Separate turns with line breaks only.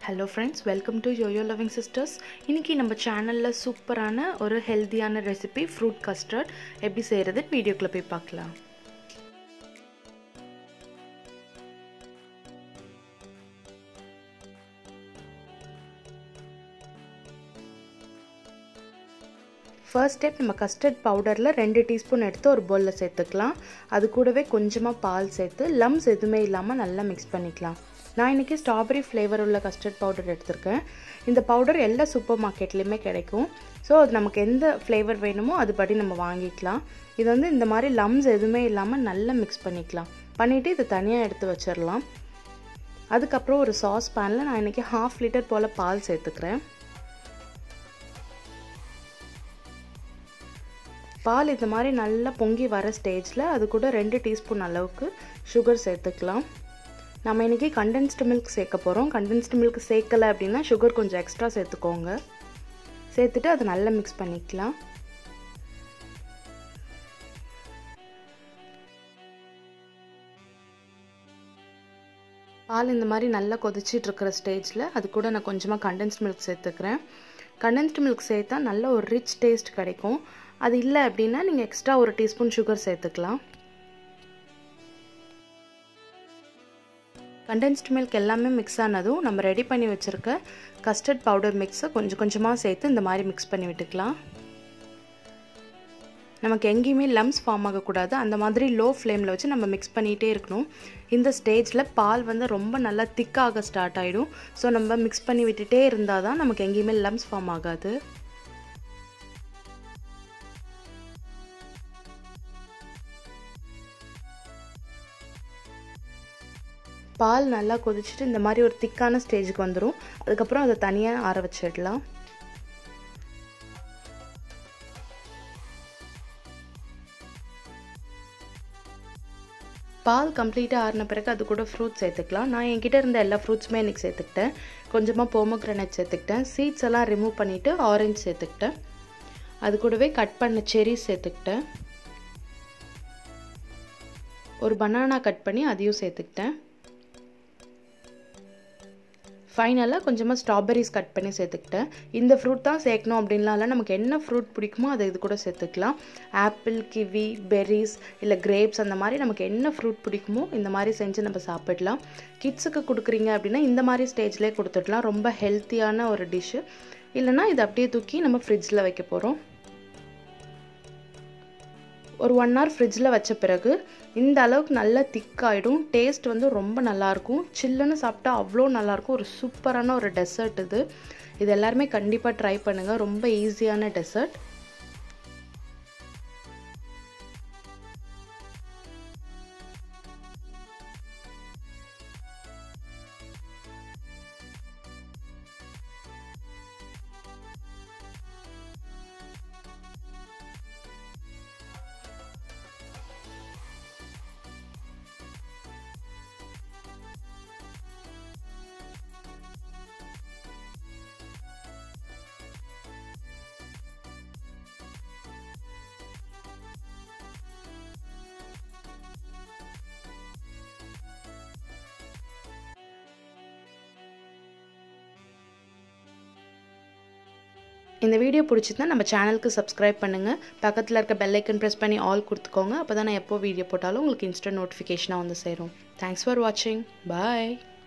hello friends welcome to yoyo loving sisters இன்றைக்கி நம்ம சேனலில் சூப்பரான ஒரு ஹெல்த்தியான ரெசிபி ஃப்ரூட் கஸ்டர்ட் எப்படி செய்கிறது வீடியோக்குள்ளே போய் பார்க்கலாம் ஃபர்ஸ்ட் ஸ்டெப் நம்ம கஸ்டர்ட் பவுடரில் ரெண்டு டீஸ்பூன் எடுத்து ஒரு பவுலில் சேர்த்துக்கலாம் அது கூடவே கொஞ்சமாக பால் சேர்த்து லம்ஸ் எதுவுமே இல்லாமல் நல்லா மிக்ஸ் பண்ணிக்கலாம் நான் இன்றைக்கி ஸ்ட்ராபெரி ஃப்ளேவர் உள்ள கஸ்டர்ட் பவுடர் எடுத்திருக்கேன் இந்த பவுடர் எல்லா சூப்பர் மார்க்கெட்லேயுமே கிடைக்கும் ஸோ அது நமக்கு எந்த ஃப்ளேவர் வேணுமோ அதுபடி நம்ம வாங்கிக்கலாம் இது வந்து இந்த மாதிரி லம்ஸ் எதுவுமே இல்லாமல் நல்லா மிக்ஸ் பண்ணிக்கலாம் பண்ணிவிட்டு இதை தனியாக எடுத்து வச்சிடலாம் அதுக்கப்புறம் ஒரு சாஸ் பேனில் நான் இன்றைக்கி ஹாஃப் லிட்டர் போல் பால் சேர்த்துக்கிறேன் பால் இந்த மாதிரி நல்லா பொங்கி வர ஸ்டேஜில் அது கூட ரெண்டு டீஸ்பூன் அளவுக்கு சுகர் சேர்த்துக்கலாம் நம்ம இன்றைக்கி கண்டென்ஸ்டு மில்க் சேர்க்க போகிறோம் கண்டென்ஸ்டு மில்க் சேர்க்கலை அப்படின்னா சுகர் கொஞ்சம் எக்ஸ்ட்ரா சேர்த்துக்கோங்க சேர்த்துட்டு அதை நல்லா மிக்ஸ் பண்ணிக்கலாம் பால் இந்த மாதிரி நல்லா கொதிச்சிட்டு இருக்கிற ஸ்டேஜில் அது கூட நான் கொஞ்சமாக கண்டென்ஸ்ட் மில்க் சேர்த்துக்கிறேன் கண்டென்ஸ்டு மில்க் சேர்த்தா நல்ல ஒரு ரிச் டேஸ்ட் கிடைக்கும் அது இல்லை அப்படின்னா நீங்கள் எக்ஸ்ட்ரா ஒரு டீஸ்பூன் சுகர் சேர்த்துக்கலாம் கண்டென்ஸ்ட் மில்க் எல்லாமே மிக்ஸ் ஆனதும் நம்ம ரெடி பண்ணி வச்சுருக்க கஸ்டர்ட் பவுடர் மிக்ஸை கொஞ்சம் கொஞ்சமாக சேர்த்து இந்த மாதிரி மிக்ஸ் பண்ணி விட்டுக்கலாம் நமக்கு எங்கேயுமே லம்ஸ் ஃபார்ம் ஆகக்கூடாது அந்த மாதிரி லோ ஃப்ளேமில் வச்சு நம்ம மிக்ஸ் பண்ணிகிட்டே இருக்கணும் இந்த ஸ்டேஜில் பால் வந்து ரொம்ப நல்லா திக்காக ஸ்டார்ட் ஆகிடும் ஸோ நம்ம மிக்ஸ் பண்ணி விட்டுட்டே இருந்தால் தான் நமக்கு எங்கேயுமே லம்ஸ் ஃபார்ம் ஆகாது பால் நல்லா கொதிச்சுட்டு இந்த மாதிரி ஒரு திக்கான ஸ்டேஜுக்கு வந்துடும் அதுக்கப்புறம் அதை தனியாக ஆற வச்சிடலாம் பால் கம்ப்ளீட்டாக ஆறின பிறகு அது கூட ஃப்ரூட்ஸ் சேர்த்துக்கலாம் நான் என்கிட்ட இருந்த எல்லா ஃப்ரூட்ஸுமே இன்றைக்கி சேர்த்துக்கிட்டேன் கொஞ்சமாக போமோக்ரனட் சேர்த்துக்கிட்டேன் சீட்ஸ் எல்லாம் ரிமூவ் பண்ணிவிட்டு ஆரஞ்சு சேர்த்துக்கிட்டேன் அது கூடவே கட் பண்ண செரிஸ் சேர்த்துக்கிட்டேன் ஒரு பனானா கட் பண்ணி அதையும் சேர்த்துக்கிட்டேன் ஃபைனலாக கொஞ்சமாக ஸ்ட்ராபெரிஸ் கட் பண்ணி சேர்த்துக்கிட்டேன் இந்த ஃப்ரூட் தான் சேர்க்கணும் அப்படின்லாம் இல்லை நமக்கு என்ன ஃப்ரூட் பிடிக்குமோ அதை இது கூட சேர்த்துக்கலாம் ஆப்பிள் கிவி பெர்ரிஸ் இல்லை கிரேப்ஸ் அந்த மாதிரி நமக்கு என்ன ஃப்ரூட் பிடிக்குமோ இந்த மாதிரி செஞ்சு நம்ம சாப்பிடலாம் கிட்ஸுக்கு கொடுக்குறீங்க அப்படின்னா இந்த மாதிரி ஸ்டேஜ்லேயே கொடுத்துடலாம் ரொம்ப ஹெல்த்தியான ஒரு டிஷ்ஷு இல்லைனா இதை அப்படியே தூக்கி நம்ம ஃப்ரிட்ஜில் வைக்க போகிறோம் ஒரு ஒன் ஹவர் ஃப்ரிட்ஜில் வச்ச பிறகு இந்த அளவுக்கு நல்லா திக்காயிடும் டேஸ்ட் வந்து ரொம்ப நல்லாயிருக்கும் சில்லுன்னு சாப்பிட்டா அவ்வளோ நல்லாயிருக்கும் ஒரு சூப்பரான ஒரு டெசர்ட் இது இது எல்லாருமே கண்டிப்பாக ட்ரை பண்ணுங்கள் ரொம்ப ஈஸியான டெசர்ட் இந்த வீடியோ பிடிச்சிருந்தா நம்ம சேனலுக்கு சப்ஸ்கிரைப் பண்ணுங்கள் பக்கத்தில் இருக்க பெல் ஐக்கன் ப்ரெஸ் பண்ணி ஆல் கொடுத்துக்கோங்க அப்போ தான் நான் எப்போ வீடியோ போட்டாலும் உங்களுக்கு இன்ஸ்டன்ட் நோட்டிஃபிகேஷனாக வந்து சேரும் தேங்க்ஸ் ஃபார் வாட்சிங் பாய்